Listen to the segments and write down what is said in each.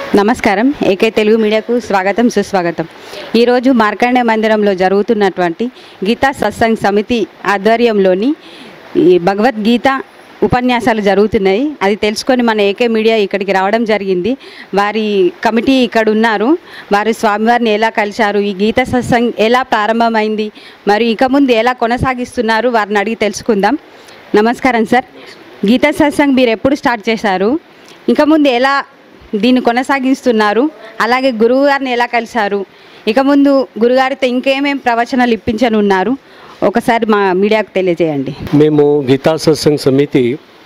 నమస్కారం ఏకే తెలుగు మీడియాకు స్వాగతం సుస్వాగతం ఈరోజు మార్కండే మందిరంలో జరుగుతున్నటువంటి గీతా సత్సంగ్ సమితి ఆధ్వర్యంలోని ఈ భగవద్గీత ఉపన్యాసాలు జరుగుతున్నాయి అది తెలుసుకొని మన ఏకే మీడియా ఇక్కడికి రావడం జరిగింది వారి కమిటీ ఇక్కడ ఉన్నారు వారు స్వామివారిని ఎలా కలిశారు ఈ గీత సత్సంగ్ ఎలా ప్రారంభమైంది మరి ఇక ముందు ఎలా కొనసాగిస్తున్నారు వారిని అడిగి తెలుసుకుందాం నమస్కారం సార్ గీతా సత్సంగ్ మీరు ఎప్పుడు స్టార్ట్ చేశారు ఇంకా ముందు ఎలా దీన్ని కొనసాగిస్తున్నారు అలాగే గురువు గారిని ఎలా కలిశారు ఇక ముందు గురుగారితో ఇంకేమేం ప్రవచనాలు ఇప్పించనున్నారు ఒకసారి మా మీడియాకు తెలియజేయండి మేము గీతా సత్సంగ్ సమితి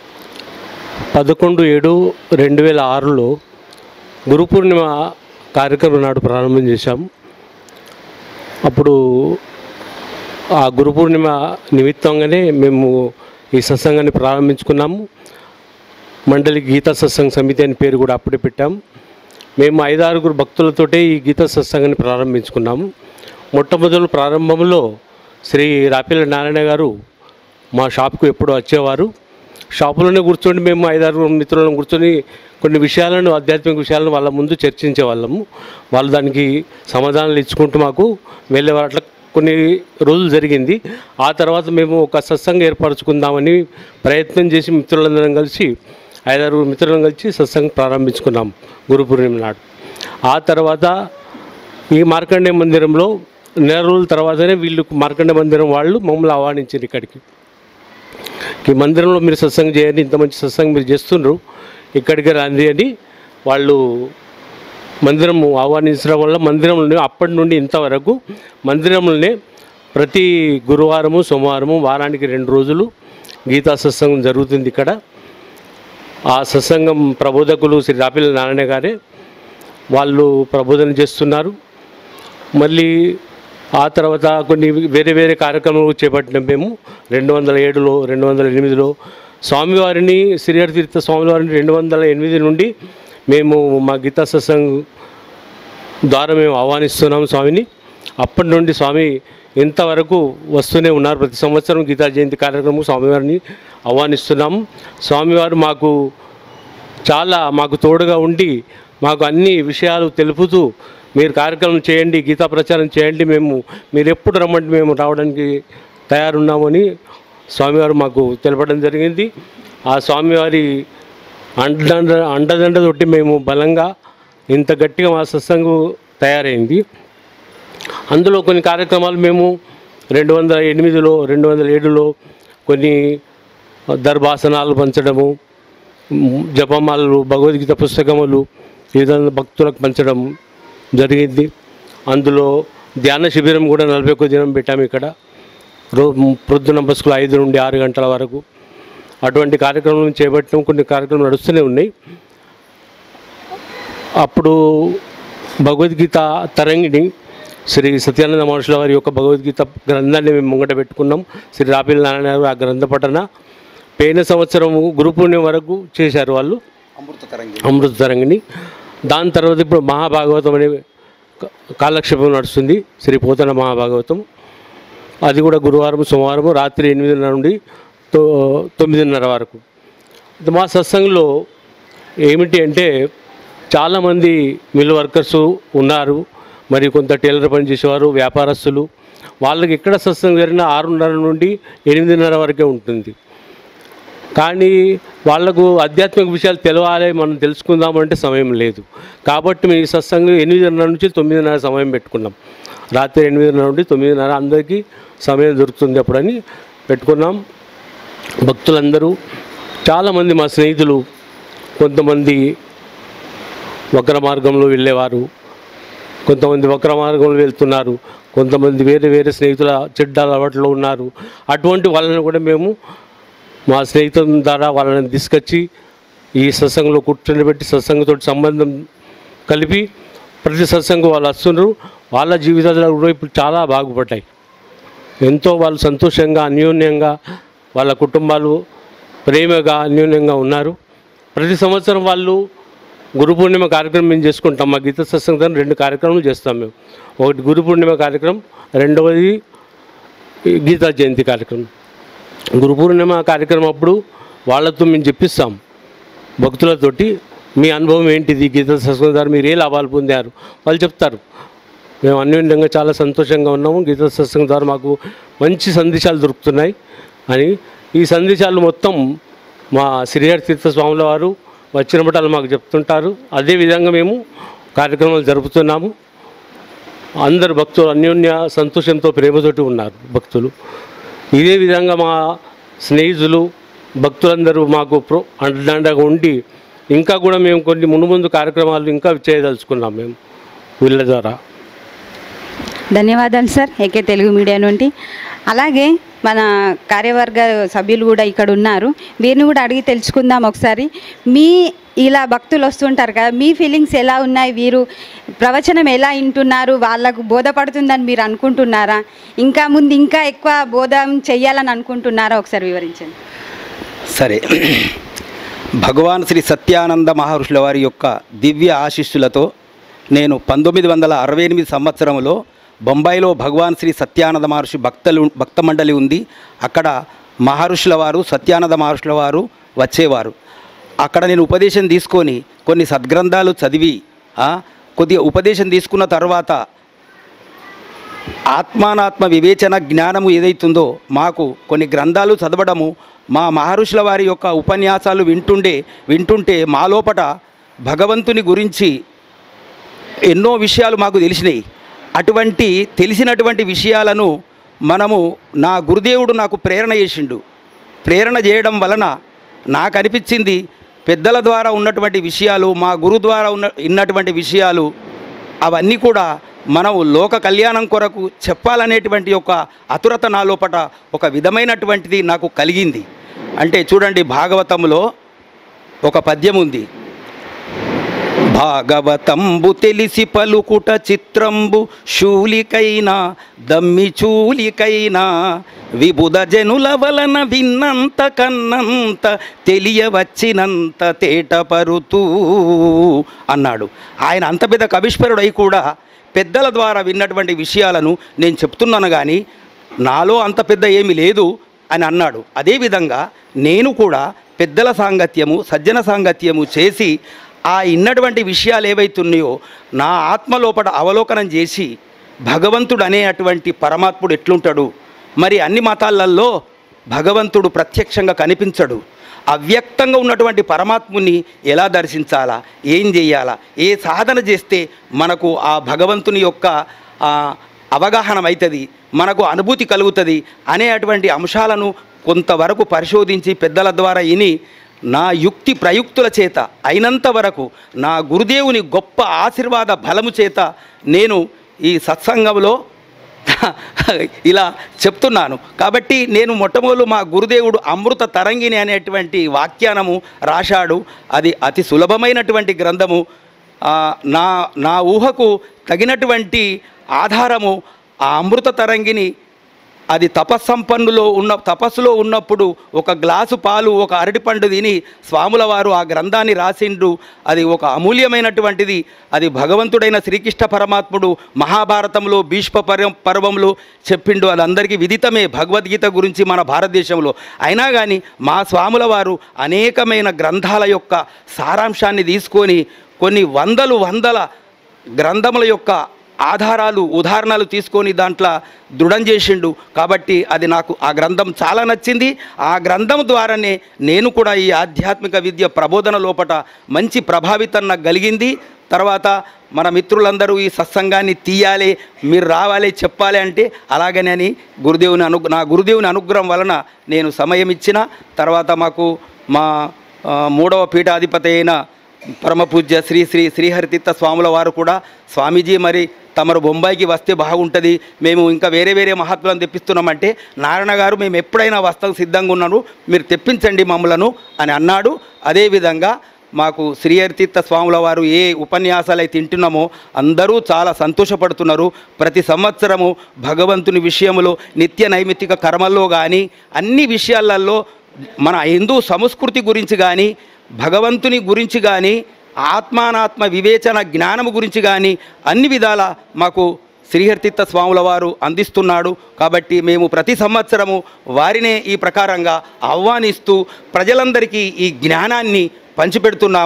పదకొండు ఏడు రెండు వేల ఆరులో గురు పూర్ణిమ కార్యక్రమం నాడు ప్రారంభం చేశాం అప్పుడు ఆ గురు పూర్ణిమ నిమిత్తంగానే మేము ఈ సత్సంగాన్ని ప్రారంభించుకున్నాము మండలి గీతా సత్సంగ్ సమితి అని పేరు కూడా అప్పుడే పెట్టాం మేము ఐదారుగురు భక్తులతోటే ఈ గీతా సత్సంగాన్ని ప్రారంభించుకున్నాము మొట్టమొదటి ప్రారంభంలో శ్రీ రాపిల నారాయణ గారు మా షాప్కు ఎప్పుడూ వచ్చేవారు షాపులోనే కూర్చొని మేము ఐదారు మిత్రులను కూర్చొని కొన్ని విషయాలను ఆధ్యాత్మిక విషయాలను వాళ్ళ ముందు చర్చించే వాళ్ళము వాళ్ళు దానికి సమాధానాలు ఇచ్చుకుంటూ మాకు వెళ్ళేవారు అట్లా కొన్ని రోజులు జరిగింది ఆ తర్వాత మేము ఒక సత్సంగం ఏర్పరచుకుందామని ప్రయత్నం చేసి మిత్రులందరం కలిసి ఐదారు మిత్రులను కలిసి సత్సంగం ప్రారంభించుకున్నాం గురు పూర్ణిమ నాడు ఆ తర్వాత ఈ మార్కండే మందిరంలో నెల రోజుల తర్వాతనే వీళ్ళు మార్కండే మందిరం వాళ్ళు మమ్మల్ని ఆహ్వానించారు ఇక్కడికి ఈ మందిరంలో మీరు సత్సంగం చేయండి ఇంత మంచి సత్సంగం మీరు చేస్తుండ్రు ఇక్కడికి రండి అని వాళ్ళు మందిరం ఆహ్వానించడం వల్ల మందిరంలో అప్పటి నుండి ఇంతవరకు మందిరంలోనే ప్రతి గురువారము సోమవారము వారానికి రెండు రోజులు గీతా సత్సంగం జరుగుతుంది ఇక్కడ ఆ సత్సంగం ప్రబోధకులు శ్రీ రాపిల నారాయణ గారే వాళ్ళు ప్రబోధన చేస్తున్నారు మళ్ళీ ఆ తర్వాత కొన్ని వేరే వేరే కార్యక్రమాలు చేపట్టినాం మేము రెండు వందల ఏడులో రెండు వందల ఎనిమిదిలో స్వామివారిని శ్రీహరి తీర్థ స్వామివారిని రెండు వందల ఎనిమిది నుండి మేము మా గీతా సత్సంగ్ ద్వారా మేము ఆహ్వానిస్తున్నాం స్వామిని అప్పటి నుండి స్వామి ఇంతవరకు వస్తూనే ఉన్నారు ప్రతి సంవత్సరం గీతా జయంతి కార్యక్రమం స్వామివారిని ఆహ్వానిస్తున్నాము స్వామివారు మాకు చాలా మాకు తోడుగా ఉండి మాకు అన్ని విషయాలు తెలుపుతూ మీరు కార్యక్రమం చేయండి గీతా ప్రచారం చేయండి మేము మీరు ఎప్పుడు రమ్మంటే మేము రావడానికి తయారున్నామని స్వామివారు మాకు తెలపడం జరిగింది ఆ స్వామివారి అండదండ అండదండ తోటి మేము బలంగా ఇంత గట్టిగా మా సత్సంగు తయారైంది అందులో కొన్ని కార్యక్రమాలు మేము రెండు వందల ఎనిమిదిలో రెండు వందల ఏడులో కొన్ని దర్భాసనాలు పంచడము మ్, జపమాలలు భగవద్గీత పుస్తకములు ఈ విధంగా భక్తులకు పంచడం జరిగింది అందులో ధ్యాన శిబిరం కూడా నలభై ఒక్క దినం పెట్టాము ఇక్కడ రో ప్రొద్దున బస్సులు ఐదు నుండి ఆరు గంటల వరకు అటువంటి కార్యక్రమం చేపట్టడం కొన్ని కార్యక్రమాలు నడుస్తూనే ఉన్నాయి అప్పుడు భగవద్గీత తరంగిణి శ్రీ సత్యానంద మహర్షుల వారి యొక్క భగవద్గీత గ్రంథాన్ని మేము ముంగట పెట్టుకున్నాం శ్రీ రాపిల్ నారాయణ గారు ఆ గ్రంథ పఠన పోయిన సంవత్సరం గురు పూర్ణిమ వరకు చేశారు వాళ్ళు అమృత తరంగిణి దాని తర్వాత ఇప్పుడు మహాభాగవతం అనే క- కాలక్షేపం నడుస్తుంది శ్రీ పోతన మహాభాగవతం అది కూడా గురువారం సోమవారం రాత్రి ఎనిమిదిన్నర నుండి తో తొమ్మిదిన్నర వరకు ఇది మా సత్సంగంలో ఏమిటి అంటే చాలామంది మిల్ వర్కర్స్ ఉన్నారు మరి కొంత టైలర్ పని చేసేవారు వ్యాపారస్తులు వాళ్ళకి ఎక్కడ సత్సంగం జరిగినా ఆరున్నర నుండి ఎనిమిదిన్నర వరకే ఉంటుంది కానీ వాళ్లకు ఆధ్యాత్మిక విషయాలు తెలవాలి మనం తెలుసుకుందామంటే సమయం లేదు కాబట్టి మేము ఈ సత్సంగం ఎనిమిదిన్నర నుంచి తొమ్మిదిన్నర సమయం పెట్టుకున్నాం రాత్రి ఎనిమిదిన్నర నుండి తొమ్మిదిన్నర అందరికీ సమయం దొరుకుతుంది అప్పుడని పెట్టుకున్నాం భక్తులందరూ చాలామంది మా స్నేహితులు కొంతమంది వక్ర మార్గంలో వెళ్ళేవారు కొంతమంది వక్ర మార్గంలో వెళ్తున్నారు కొంతమంది వేరే వేరే స్నేహితుల చెడ్డ అలవాట్లో ఉన్నారు అటువంటి వాళ్ళని కూడా మేము మా స్నేహితుల ద్వారా వాళ్ళని తీసుకొచ్చి ఈ సత్సంగంలో కూర్చొని పెట్టి సత్సంగంతో సంబంధం కలిపి ప్రతి సత్సంగం వాళ్ళు వస్తున్నారు వాళ్ళ జీవితాలు కూడా ఇప్పుడు చాలా బాగుపడ్డాయి ఎంతో వాళ్ళు సంతోషంగా అన్యోన్యంగా వాళ్ళ కుటుంబాలు ప్రేమగా అన్యోన్యంగా ఉన్నారు ప్రతి సంవత్సరం వాళ్ళు గురు పూర్ణిమ కార్యక్రమం మేము చేసుకుంటాం మా గీత సత్సంగం రెండు కార్యక్రమాలు చేస్తాం మేము ఒకటి గురు పూర్ణిమ కార్యక్రమం రెండవది ఈ గీతా జయంతి కార్యక్రమం గురు పూర్ణిమ కార్యక్రమం అప్పుడు వాళ్ళతో మేము చెప్పిస్తాం భక్తులతోటి మీ అనుభవం ఏంటిది గీత సత్సంగం ద్వారా మీరు ఏ లాభాలు పొందారు వాళ్ళు చెప్తారు మేము అన్యోన్యంగా చాలా సంతోషంగా ఉన్నాము గీత సత్సంగం ద్వారా మాకు మంచి సందేశాలు దొరుకుతున్నాయి అని ఈ సందేశాలు మొత్తం మా శ్రీహరి తీర్థ స్వాముల వారు వచ్చిన బట్టాలు మాకు చెప్తుంటారు అదేవిధంగా మేము కార్యక్రమాలు జరుపుతున్నాము అందరు భక్తులు అన్యోన్య సంతోషంతో ప్రేమతోటి ఉన్నారు భక్తులు ఇదే విధంగా మా స్నేహితులు భక్తులందరూ మాకు ప్రో అండగా ఉండి ఇంకా కూడా మేము కొన్ని ముందు ముందు కార్యక్రమాలు ఇంకా చేయదలుచుకున్నాం మేము వీళ్ళ ద్వారా ధన్యవాదాలు సార్ ఏకే తెలుగు మీడియా నుండి అలాగే మన కార్యవర్గ సభ్యులు కూడా ఇక్కడ ఉన్నారు వీరిని కూడా అడిగి తెలుసుకుందాం ఒకసారి మీ ఇలా భక్తులు వస్తుంటారు కదా మీ ఫీలింగ్స్ ఎలా ఉన్నాయి వీరు ప్రవచనం ఎలా వింటున్నారు వాళ్ళకు బోధపడుతుందని మీరు అనుకుంటున్నారా ఇంకా ముందు ఇంకా ఎక్కువ బోధం చెయ్యాలని అనుకుంటున్నారా ఒకసారి వివరించండి సరే భగవాన్ శ్రీ సత్యానంద మహర్షుల వారి యొక్క దివ్య ఆశీస్సులతో నేను పంతొమ్మిది వందల అరవై ఎనిమిది సంవత్సరంలో బొంబాయిలో భగవాన్ శ్రీ సత్యానంద మహర్షి భక్తలు భక్త మండలి ఉంది అక్కడ మహర్షుల వారు సత్యానంద మహర్షుల వారు వచ్చేవారు అక్కడ నేను ఉపదేశం తీసుకొని కొన్ని సద్గ్రంథాలు చదివి ఆ, కొద్దిగా ఉపదేశం తీసుకున్న తర్వాత ఆత్మానాత్మ వివేచన జ్ఞానము ఏదైతుందో మాకు కొన్ని గ్రంథాలు చదవడము మా మహర్షుల వారి యొక్క ఉపన్యాసాలు వింటుండే వింటుంటే మా లోపట భగవంతుని గురించి ఎన్నో విషయాలు మాకు తెలిసినాయి అటువంటి తెలిసినటువంటి విషయాలను మనము నా గురుదేవుడు నాకు ప్రేరణ చేసిండు ప్రేరణ చేయడం వలన నాకు అనిపించింది పెద్దల ద్వారా ఉన్నటువంటి విషయాలు మా గురు ద్వారా ఉన్న ఉన్నటువంటి విషయాలు అవన్నీ కూడా మనం లోక కళ్యాణం కొరకు చెప్పాలనేటువంటి ఒక అతురత నా లోపట ఒక విధమైనటువంటిది నాకు కలిగింది అంటే చూడండి భాగవతంలో ఒక పద్యం ఉంది భాగవతంబు తెలిసి పలుకుట చిత్రంబు శూలికైనా దమ్మి చూలికైనా విబుధ జనుల వలన విన్నంత కన్నంత తెలియవచ్చినంత తేటపరుతూ అన్నాడు ఆయన అంత పెద్ద కవీశ్వరుడై కూడా పెద్దల ద్వారా విన్నటువంటి విషయాలను నేను చెప్తున్నాను కానీ నాలో అంత పెద్ద ఏమీ లేదు అని అన్నాడు అదేవిధంగా నేను కూడా పెద్దల సాంగత్యము సజ్జన సాంగత్యము చేసి ఆ ఇన్నటువంటి విషయాలు ఏవైతున్నాయో నా ఆత్మ లోపల అవలోకనం చేసి భగవంతుడు అనేటువంటి పరమాత్ముడు ఎట్లుంటాడు మరి అన్ని మతాలలో భగవంతుడు ప్రత్యక్షంగా కనిపించడు అవ్యక్తంగా ఉన్నటువంటి పరమాత్ముని ఎలా దర్శించాలా ఏం చేయాలా ఏ సాధన చేస్తే మనకు ఆ భగవంతుని యొక్క ఆ, అవగాహన అవుతుంది మనకు అనుభూతి కలుగుతుంది అనేటువంటి అంశాలను కొంతవరకు పరిశోధించి పెద్దల ద్వారా విని నా యుక్తి ప్రయుక్తుల చేత అయినంత వరకు నా గురుదేవుని గొప్ప ఆశీర్వాద బలము చేత నేను ఈ సత్సంగంలో ఇలా చెప్తున్నాను కాబట్టి నేను మొట్టమొదలు మా గురుదేవుడు అమృత తరంగిణి అనేటువంటి వాఖ్యానము రాశాడు అది అతి సులభమైనటువంటి గ్రంథము ఆ, నా నా ఊహకు తగినటువంటి ఆధారము ఆ అమృత తరంగిని అది తపస్సంపన్నులో ఉన్న తపస్సులో ఉన్నప్పుడు ఒక గ్లాసు పాలు ఒక అరటిపండు తిని స్వాముల వారు ఆ గ్రంథాన్ని రాసిండు అది ఒక అమూల్యమైనటువంటిది అది భగవంతుడైన శ్రీకృష్ణ పరమాత్ముడు మహాభారతంలో భీష్మ పర్వ పర్వంలో చెప్పిండు అది అందరికీ విదితమే భగవద్గీత గురించి మన భారతదేశంలో అయినా కానీ మా స్వాముల వారు అనేకమైన గ్రంథాల యొక్క సారాంశాన్ని తీసుకొని కొన్ని వందలు వందల గ్రంథముల యొక్క ఆధారాలు ఉదాహరణలు తీసుకొని దాంట్లో దృఢం చేసిండు కాబట్టి అది నాకు ఆ గ్రంథం చాలా నచ్చింది ఆ గ్రంథం ద్వారానే నేను కూడా ఈ ఆధ్యాత్మిక విద్య ప్రబోధన లోపట మంచి ప్రభావితం నాకు కలిగింది తర్వాత మన మిత్రులందరూ ఈ సత్సంగాన్ని తీయాలి మీరు రావాలి చెప్పాలి అంటే అలాగనే అని గురుదేవుని అను నా గురుదేవుని అనుగ్రహం వలన నేను సమయం ఇచ్చిన తర్వాత మాకు మా ఆ, మూడవ పీఠాధిపతి అయిన పరమ పూజ్య శ్రీ శ్రీ శ్రీహరితీర్థ స్వాముల వారు కూడా స్వామీజీ మరి తమరు బొంబాయికి వస్తే బాగుంటుంది మేము ఇంకా వేరే వేరే మహాత్ములను తెప్పిస్తున్నామంటే నారాయణ గారు మేము ఎప్పుడైనా వస్తాం సిద్ధంగా ఉన్నాను మీరు తెప్పించండి మమ్మలను అని అన్నాడు అదేవిధంగా మాకు శ్రీహరితీర్థ స్వాముల వారు ఏ ఉపన్యాసాలు అయితే తింటున్నామో అందరూ చాలా సంతోషపడుతున్నారు ప్రతి సంవత్సరము భగవంతుని విషయంలో నిత్య నైమిత్తిక కర్మల్లో కానీ అన్ని విషయాలలో మన హిందూ సంస్కృతి గురించి కానీ భగవంతుని గురించి కానీ ఆత్మానాత్మ వివేచన జ్ఞానము గురించి కానీ అన్ని విధాల మాకు శ్రీహర్తిత్త స్వాముల వారు అందిస్తున్నాడు కాబట్టి మేము ప్రతి సంవత్సరము వారినే ఈ ప్రకారంగా ఆహ్వానిస్తూ ప్రజలందరికీ ఈ జ్ఞానాన్ని పంచిపెడుతున్నాము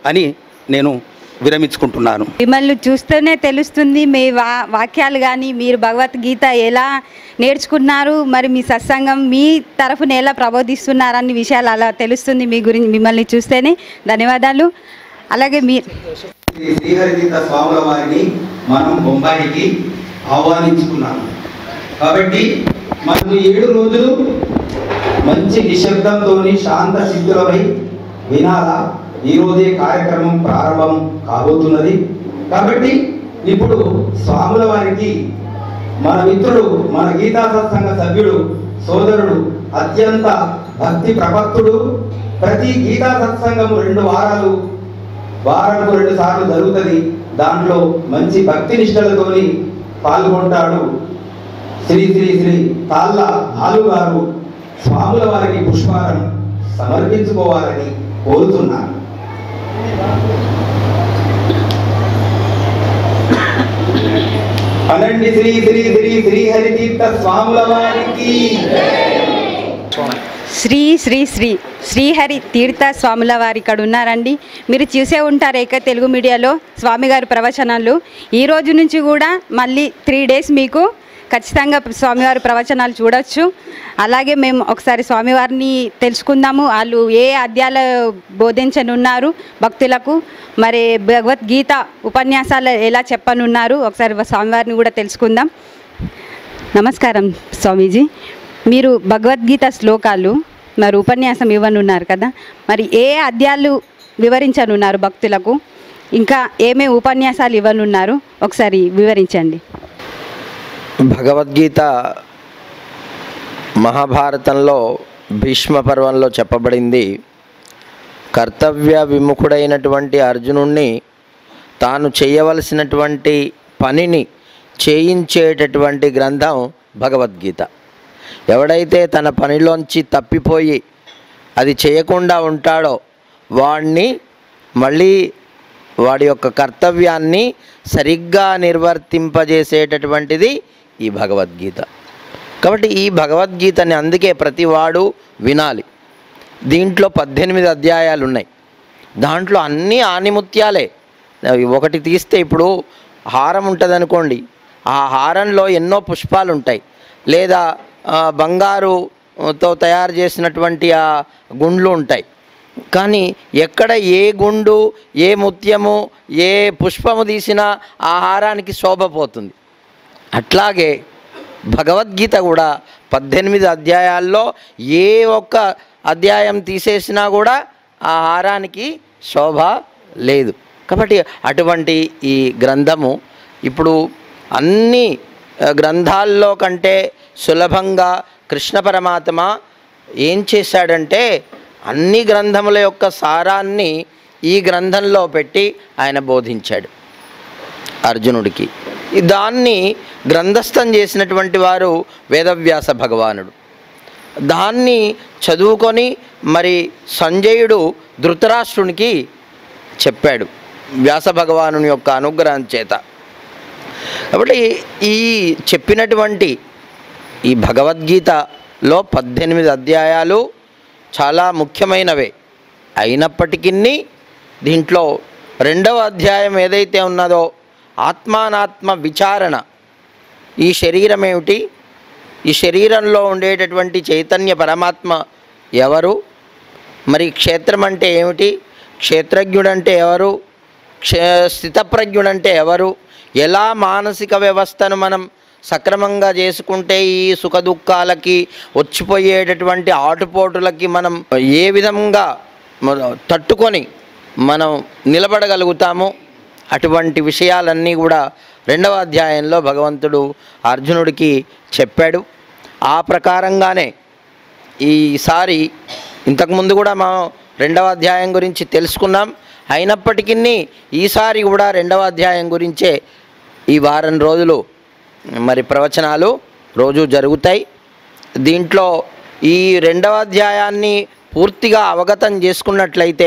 అని నేను విరమించుకుంటున్నాను మిమ్మల్ని చూస్తేనే తెలుస్తుంది మీ వా వాక్యాలు కానీ మీరు భగవద్గీత ఎలా నేర్చుకున్నారు మరి మీ సత్సంగం మీ తరఫున ఎలా ప్రబోధిస్తున్నారని విషయాలు అలా తెలుస్తుంది మీ గురించి మిమ్మల్ని చూస్తేనే ధన్యవాదాలు అలాగే మీ శ్రీ శ్రీహరిగీత స్వాముల వారిని మనం బొంబాయికి ఆహ్వానించుకున్నాము కాబట్టి మనం ఈ ఏడు రోజులు మంచి నిశ్శబ్దంతో శాంత సిద్ధులమై వినాలా ఈ రోజే కార్యక్రమం ప్రారంభం కాబోతున్నది కాబట్టి ఇప్పుడు స్వాముల వారికి మన మిత్రుడు మన గీతా సత్సంగ సభ్యుడు సోదరుడు అత్యంత భక్తి ప్రపత్తుడు ప్రతి గీతా సత్సంగము రెండు వారాలు వారానికి రెండు సార్లు జరుగుతుంది దాంట్లో మంచి భక్తి నిష్టలతోని పాల్గొంటాడు శ్రీ శ్రీ శ్రీ తాళ్ళ బాలు గారు స్వాముల వారికి పుష్పారం సమర్పించుకోవాలని కోరుతున్నాను అనండి శ్రీ శ్రీ శ్రీ శ్రీ హరితీర్థ స్వాముల వారికి శ్రీ శ్రీ శ్రీ శ్రీహరి తీర్థ స్వాముల వారు ఇక్కడ ఉన్నారండి మీరు చూసే ఉంటారు ఏక తెలుగు మీడియాలో స్వామి గారి ప్రవచనాలు ఈ రోజు నుంచి కూడా మళ్ళీ త్రీ డేస్ మీకు ఖచ్చితంగా స్వామివారి ప్రవచనాలు చూడొచ్చు అలాగే మేము ఒకసారి స్వామివారిని తెలుసుకుందాము వాళ్ళు ఏ అధ్యాయాలు బోధించనున్నారు భక్తులకు మరి భగవద్గీత ఉపన్యాసాలు ఎలా చెప్పనున్నారు ఒకసారి స్వామివారిని కూడా తెలుసుకుందాం నమస్కారం స్వామీజీ మీరు భగవద్గీత శ్లోకాలు మరి ఉపన్యాసం ఇవ్వనున్నారు కదా మరి ఏ అధ్యాయాలు వివరించనున్నారు భక్తులకు ఇంకా ఏమేమి ఉపన్యాసాలు ఇవ్వనున్నారు ఒకసారి వివరించండి భగవద్గీత మహాభారతంలో భీష్మ పర్వంలో చెప్పబడింది కర్తవ్య విముఖుడైనటువంటి అర్జునుణ్ణి తాను చేయవలసినటువంటి పనిని చేయించేటటువంటి గ్రంథం భగవద్గీత ఎవడైతే తన పనిలోంచి తప్పిపోయి అది చేయకుండా ఉంటాడో వాణ్ణి మళ్ళీ వాడి యొక్క కర్తవ్యాన్ని సరిగ్గా నిర్వర్తింపజేసేటటువంటిది ఈ భగవద్గీత కాబట్టి ఈ భగవద్గీతని అందుకే ప్రతివాడు వినాలి దీంట్లో పద్దెనిమిది అధ్యాయాలు ఉన్నాయి దాంట్లో అన్నీ ఆనిముత్యాలే అవి ఒకటి తీస్తే ఇప్పుడు హారం ఉంటుంది అనుకోండి ఆ హారంలో ఎన్నో పుష్పాలు ఉంటాయి లేదా ఆ, బంగారుతో తయారు చేసినటువంటి ఆ గుండ్లు ఉంటాయి కానీ ఎక్కడ ఏ గుండు ఏ ముత్యము ఏ పుష్పము తీసినా ఆ హారానికి శోభపోతుంది అట్లాగే భగవద్గీత కూడా పద్దెనిమిది అధ్యాయాల్లో ఏ ఒక్క అధ్యాయం తీసేసినా కూడా ఆ హారానికి శోభ లేదు కాబట్టి అటువంటి ఈ గ్రంథము ఇప్పుడు అన్ని ఆ, గ్రంథాల్లో కంటే సులభంగా కృష్ణ పరమాత్మ ఏం చేశాడంటే అన్ని గ్రంథముల యొక్క సారాన్ని ఈ గ్రంథంలో పెట్టి ఆయన బోధించాడు అర్జునుడికి ఈ దాన్ని గ్రంథస్థం చేసినటువంటి వారు వేదవ్యాస భగవానుడు దాన్ని చదువుకొని మరి సంజయుడు ధృతరాష్ట్రునికి చెప్పాడు వ్యాస భగవానుని యొక్క అనుగ్రహం చేత కాబట్టి ఈ చెప్పినటువంటి ఈ భగవద్గీతలో పద్దెనిమిది అధ్యాయాలు చాలా ముఖ్యమైనవే అయినప్పటికీ దీంట్లో రెండవ అధ్యాయం ఏదైతే ఉన్నదో ఆత్మానాత్మ విచారణ ఈ శరీరం ఏమిటి ఈ శరీరంలో ఉండేటటువంటి చైతన్య పరమాత్మ ఎవరు మరి క్షేత్రం అంటే ఏమిటి క్షేత్రజ్ఞుడంటే ఎవరు క్షే స్థితప్రజ్ఞుడంటే ఎవరు ఎలా మానసిక వ్యవస్థను మనం సక్రమంగా చేసుకుంటే ఈ సుఖ దుఃఖాలకి వచ్చిపోయేటటువంటి ఆటుపోటులకి మనం ఏ విధంగా మన- తట్టుకొని మనం నిలబడగలుగుతాము అటువంటి విషయాలన్నీ కూడా రెండవ అధ్యాయంలో భగవంతుడు అర్జునుడికి చెప్పాడు ఆ ప్రకారంగానే ఈసారి ఇంతకుముందు కూడా మనం రెండవ అధ్యాయం గురించి తెలుసుకున్నాం అయినప్పటికీ ఈసారి కూడా రెండవ అధ్యాయం గురించే ఈ వారం రోజులు మరి ప్రవచనాలు రోజు జరుగుతాయి దీంట్లో ఈ రెండవ అధ్యాయాన్ని పూర్తిగా అవగతం చేసుకున్నట్లయితే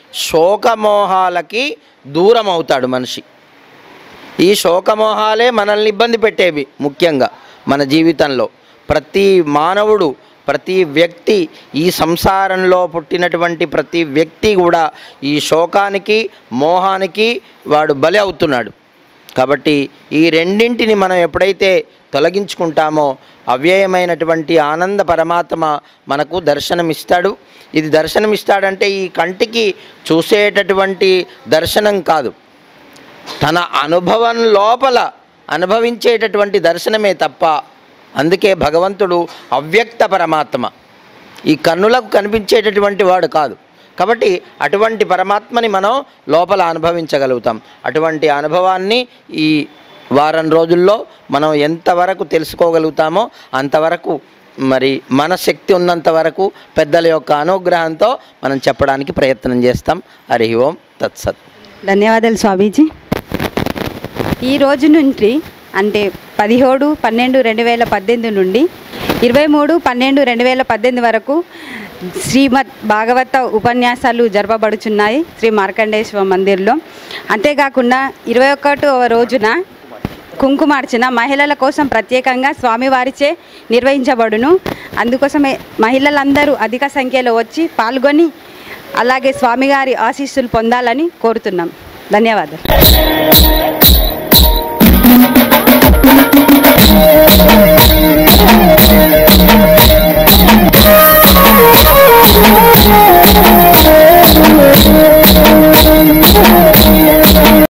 శోకమోహాలకి దూరం అవుతాడు మనిషి ఈ శోకమోహాలే మనల్ని ఇబ్బంది పెట్టేవి ముఖ్యంగా మన జీవితంలో ప్రతి మానవుడు ప్రతి వ్యక్తి ఈ సంసారంలో పుట్టినటువంటి ప్రతి వ్యక్తి కూడా ఈ శోకానికి మోహానికి వాడు బలి అవుతున్నాడు కాబట్టి ఈ రెండింటిని మనం ఎప్పుడైతే తొలగించుకుంటామో అవ్యయమైనటువంటి ఆనంద పరమాత్మ మనకు దర్శనమిస్తాడు ఇది దర్శనమిస్తాడంటే ఈ కంటికి చూసేటటువంటి దర్శనం కాదు తన అనుభవం లోపల అనుభవించేటటువంటి దర్శనమే తప్ప అందుకే భగవంతుడు అవ్యక్త పరమాత్మ ఈ కన్నులకు కనిపించేటటువంటి వాడు కాదు కాబట్టి అటువంటి పరమాత్మని మనం లోపల అనుభవించగలుగుతాం అటువంటి అనుభవాన్ని ఈ వారం రోజుల్లో మనం ఎంతవరకు తెలుసుకోగలుగుతామో అంతవరకు మరి మన శక్తి ఉన్నంత వరకు పెద్దల యొక్క అనుగ్రహంతో మనం చెప్పడానికి ప్రయత్నం చేస్తాం హరి ఓం తత్సత్ ధన్యవాదాలు స్వామీజీ ఈ రోజు నుంచి అంటే పదిహేడు పన్నెండు రెండు వేల పద్దెనిమిది నుండి ఇరవై మూడు పన్నెండు రెండు వేల పద్దెనిమిది వరకు శ్రీమద్ భాగవత ఉపన్యాసాలు జరపబడుచున్నాయి శ్రీ మార్కండేశ్వర మందిర్లో అంతేకాకుండా ఇరవై ఒకటవ రోజున కుంకుమార్చన మహిళల కోసం ప్రత్యేకంగా స్వామివారిచే నిర్వహించబడును అందుకోసమే మహిళలందరూ అధిక సంఖ్యలో వచ్చి పాల్గొని అలాగే స్వామివారి ఆశీస్సులు పొందాలని కోరుతున్నాం ధన్యవాదాలు Thank you.